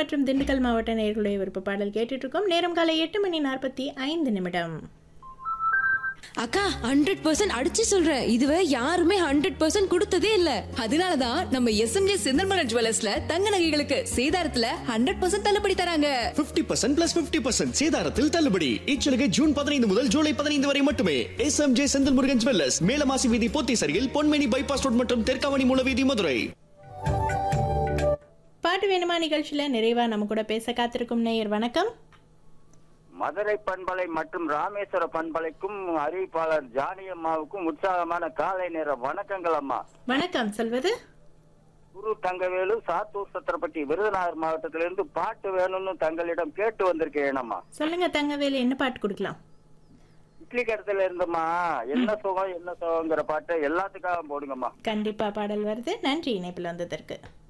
மற்றும் திண்டுக்கல் மாவட்ட நேர்களுடைய விருப்ப பாடல் கேட்டுட்டு இருக்கோம் நேரம் காலை எட்டு மணி நாற்பத்தி ஐந்து நிமிடம் அக்கா ஹண்ட்ரட் பர்சன்ட் அடிச்சு சொல்றேன் இதுவரை யாருமே ஹண்ட்ரட் பர்சன்ட் கொடுத்ததே இல்ல அதனாலதான் நம்ம எஸ்எம்ஜே செந்தல்மலர் ஜுவல்லர்ஸ்ல தங்க நகைகளுக்கு சேதாரத்துல ஹண்ட்ரட் பர்சன்ட் தள்ளுபடி தராங்க 50% பர்சன்ட் பிளஸ் பிப்டி பர்சன்ட் சேதாரத்தில் தள்ளுபடி இச்சலுகை ஜூன் பதினைந்து முதல் ஜூலை பதினைந்து வரை மட்டுமே S M J Senthil Murugan jewellers Melamasi வீதி போத்தீசரியில் பொன்மேனி பைபாஸ் ரோட் மற்றும் தெற்காவணி மூலவீதி மதுரை பாட்டு வேணுமா நிகழ்ச்சியில நிறைவா நம்ம கூட பேச காத்திருக்கும் நேயர் வணக்கம் மதுரை பண்பலை மற்றும் ராமேஸ்வர பண்பலைக்கும் அறிவிப்பாளர் ஜானி அம்மாவுக்கும் உற்சாகமான காலை நேர வணக்கங்கள் அம்மா வணக்கம் சொல்வது குரு தங்கவேலு சாத்தூர் சத்திரப்பட்டி விருதுநகர் மாவட்டத்திலிருந்து பாட்டு வேணும்னு தங்களிடம் கேட்டு வந்திருக்கேன் அம்மா சொல்லுங்க தங்கவேலு என்ன பாட்டு கொடுக்கலாம் இட்லி கடத்துல இருந்தம்மா என்ன சுகம் என்ன சுகங்கிற பாட்டை எல்லாத்துக்காக போடுங்கம்மா கண்டிப்பா பாடல் வருது நன்றி இணைப்பில் வந்ததற்கு